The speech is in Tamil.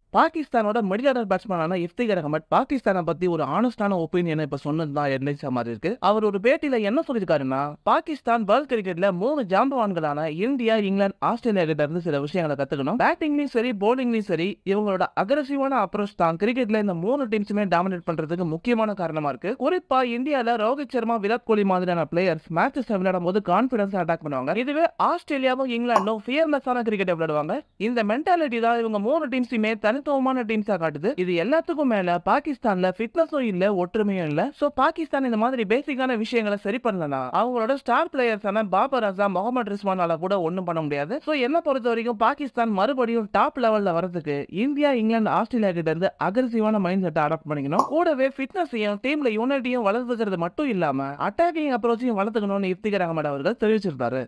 பாகிஸ்தானோட மிடில் ஆர்டர் பேட்ஸ்மேனான இஃப்திகர் அகமட் பாகிஸ்தானை பத்தி ஒரு ஆனஸ்டான ஒப்பீனியனை இப்ப சொன்னது தான் என்எஸ்ஆ மாதிரி இருக்கு அவர் ஒரு பேட்டியில என்ன சொல்லியிருக்காருன்னா பாகிஸ்தான் வேர்ல்ட் கிரிக்கெட்ல மூணு ஜாம்பவான்களான இந்தியா இங்கிலாந்து ஆஸ்திரேலியா கிட்ட இருந்து சில விஷயங்களை கத்துக்கணும் பேட்டிங்லயும் சரி போலிங்லயும் சரி இவங்களோட அக்ரஸிவான அப்ரோச் தான் கிரிக்கெட்ல இந்த மூணு டீம்ஸுமே டாமினேட் பண்றதுக்கு முக்கியமான காரணமா இருக்கு குறிப்பா இந்தியால ரோஹித் சர்மா விராட் கோலி மாதிரியான பிளேயர்ஸ் மேட்சஸ் விளையாடும் போது கான்பிடன்ஸ் அட்டாக் பண்ணுவாங்க இதுவே ஆஸ்திரேலியாவும் இங்கிலாந்தும் ஃபியர்லெஸ்ஸான கிரிக்கெட் விளையாடுவாங்க இந்த மென்டாலிட்டி தான் இவங்க மூணு டீம்ஸுமே தனித்துவமான டீம்ஸா காட்டுது இது எல்லாத்துக்கும் மேல பாகிஸ்தான்ல ஃபிட்னஸும் இல்ல ஒற்றுமையும் இல்ல சோ பாகிஸ்தான் இந்த மாதிரி பேசிக்கான விஷயங்களை சரி பண்ணலனா அவங்களோட ஸ்டார் பிளேயர்ஸான பாபர் அசாம் முகமது ரிஸ்வானால கூட ஒண்ணும் பண்ண முடியாது சோ என்ன பொறுத்த வரைக்கும் பாகிஸ்தான் மறுபடியும் டாப் லெவல்ல வரதுக்கு இந்தியா இங்கிலாந்து ஆஸ்திரேலியா கிட்ட இருந்து அக்ரெசிவான மைண்ட் செட்டை அடாப்ட் பண்ணிக்கணும் கூடவே ஃபிட்னஸையும் டீம்ல யூனிட்டியும் வளர்த்துக்கிறது மட்டும் இல்லாம அட்டாக்கிங் அப்ரோச்சையும் வளர்த்துக்கணும்னு இஃப்திகர் அகமது அவர்கள் தெரிவிச்சிருந்தாரு